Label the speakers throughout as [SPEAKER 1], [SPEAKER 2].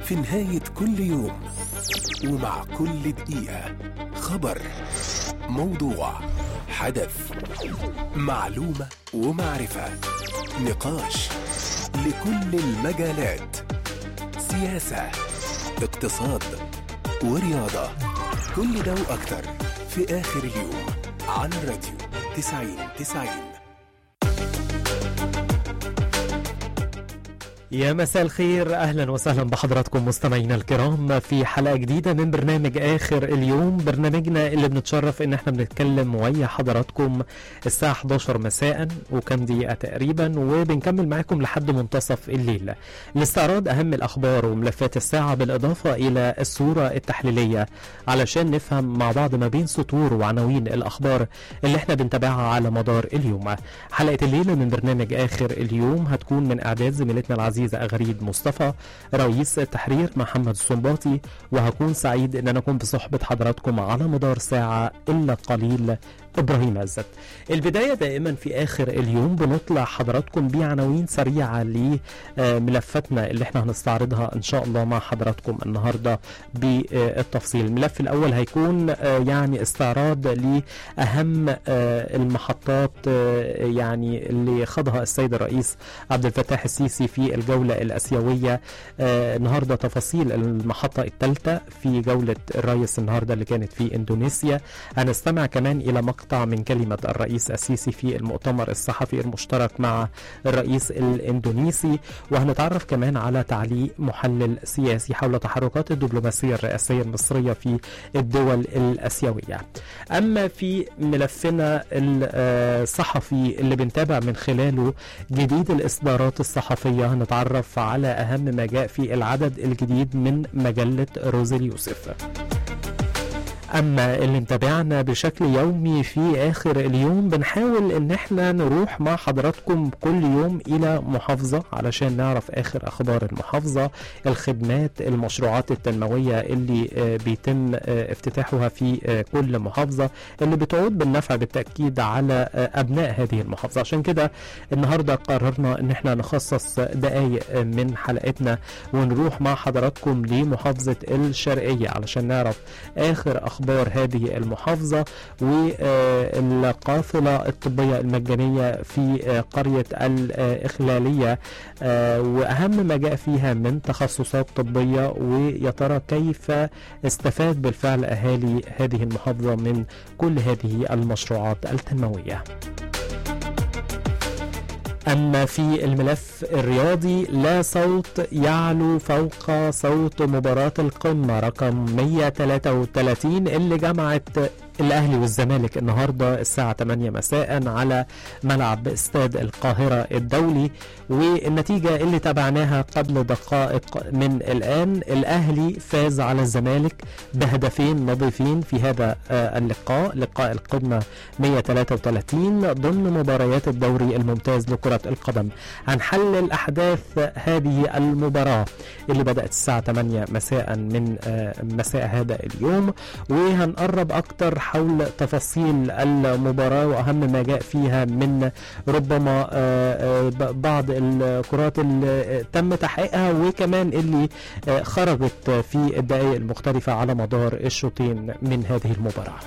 [SPEAKER 1] في نهاية كل يوم ومع كل دقيقة خبر موضوع حدث معلومة ومعرفة نقاش لكل المجالات سياسة اقتصاد ورياضة كل ده وأكتر في آخر اليوم على الراديو 90 90
[SPEAKER 2] يا مساء الخير اهلا وسهلا بحضراتكم مستمعينا الكرام في حلقه جديده من برنامج اخر اليوم برنامجنا اللي بنتشرف ان احنا بنتكلم ويا حضراتكم الساعه 11 مساء وكم دقيقه تقريبا وبنكمل معاكم لحد منتصف الليل لاستعراض اهم الاخبار وملفات الساعه بالاضافه الى الصوره التحليليه علشان نفهم مع بعض ما بين سطور وعناوين الاخبار اللي احنا بنتابعها على مدار اليوم حلقه الليله من برنامج اخر اليوم هتكون من اعداد زميلتنا العزيزه أغريد مصطفى رئيس التحرير محمد السنباطي وهكون سعيد ان انا اكون بصحبه حضراتكم على مدار ساعه الا قليل ابراهيم عزت البدايه دائما في اخر اليوم بنطلع حضراتكم بعناوين سريعه لملفاتنا اللي احنا هنستعرضها ان شاء الله مع حضراتكم النهارده بالتفصيل الملف الاول هيكون يعني استعراض لاهم المحطات يعني اللي خاضها السيد الرئيس عبد الفتاح السيسي في الجوله الاسيويه النهارده تفاصيل المحطه الثالثه في جوله الرئيس النهارده اللي كانت في اندونيسيا هنستمع كمان الى مقطع من كلمه الرئيس السيسي في المؤتمر الصحفي المشترك مع الرئيس الاندونيسي وهنتعرف كمان على تعليق محلل سياسي حول تحركات الدبلوماسيه الرئاسيه المصريه في الدول الاسيويه. اما في ملفنا الصحفي اللي بنتابع من خلاله جديد الاصدارات الصحفيه هنتعرف على اهم ما جاء في العدد الجديد من مجله روزي اليوسف. اما اللي متابعنا بشكل يومي في اخر اليوم بنحاول ان احنا نروح مع حضراتكم كل يوم الى محافظة علشان نعرف اخر اخبار المحافظة الخدمات المشروعات التنموية اللي بيتم افتتاحها في كل محافظة اللي بتعود بالنفع بالتأكيد على ابناء هذه المحافظة عشان كده النهاردة قررنا ان احنا نخصص دقايق من حلقتنا ونروح مع حضراتكم لمحافظة الشرقية علشان نعرف اخر اخبار هذه المحافظة والقافلة الطبية المجانية في قرية الإخلالية وأهم ما جاء فيها من تخصصات طبية ويا ترى كيف استفاد بالفعل أهالي هذه المحافظة من كل هذه المشروعات التنموية أما في الملف الرياضي لا صوت يعلو فوق صوت مباراة القمة رقم 133 اللي جمعت الاهلي والزمالك النهارده الساعه 8 مساء على ملعب استاد القاهره الدولي والنتيجه اللي تابعناها قبل دقائق من الان الاهلي فاز على الزمالك بهدفين نظيفين في هذا اللقاء لقاء القمه 133 ضمن مباريات الدوري الممتاز لكره القدم هنحلل احداث هذه المباراه اللي بدات الساعه 8 مساء من مساء هذا اليوم وهنقرب اكتر حول تفاصيل المباراة وأهم ما جاء فيها من ربما بعض الكرات اللي تم تحقيقها وكمان اللي خرجت في الدقائق المختلفة على مدار الشوطين من هذه المباراة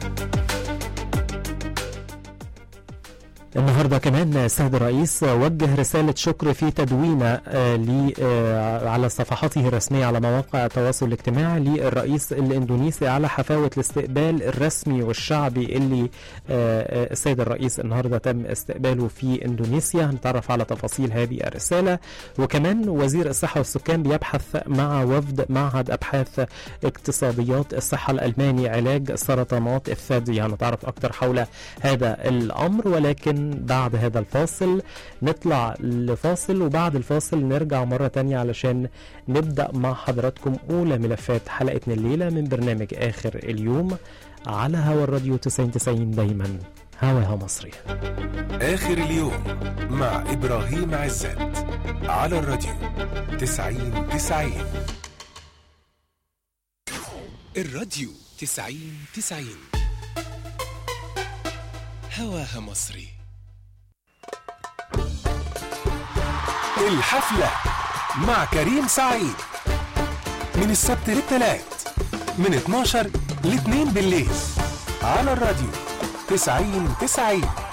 [SPEAKER 2] النهارده كمان السيد الرئيس وجه رسالة شكر في تدوينة على صفحاته الرسمية على مواقع التواصل الاجتماعي للرئيس الاندونيسي على حفاوة الاستقبال الرسمي والشعبي اللي السيد الرئيس النهارده تم استقباله في اندونيسيا هنتعرف على تفاصيل هذه الرسالة وكمان وزير الصحة والسكان بيبحث مع وفد معهد ابحاث اقتصاديات الصحة الالماني علاج سرطانات الثدي هنتعرف اكثر حول هذا الامر ولكن بعد هذا الفاصل نطلع لفاصل وبعد الفاصل نرجع مرة تانية علشان نبدأ مع حضراتكم أولى ملفات حلقتنا الليلة من برنامج آخر اليوم على هوا الراديو 90 دايما هواها مصري
[SPEAKER 1] آخر اليوم مع إبراهيم عزت على الراديو 90 90 الراديو 90 90 هواها مصري الحفلة مع كريم سعيد من السبت للتلات من 12 ل 2 بالليل على الراديو 90 90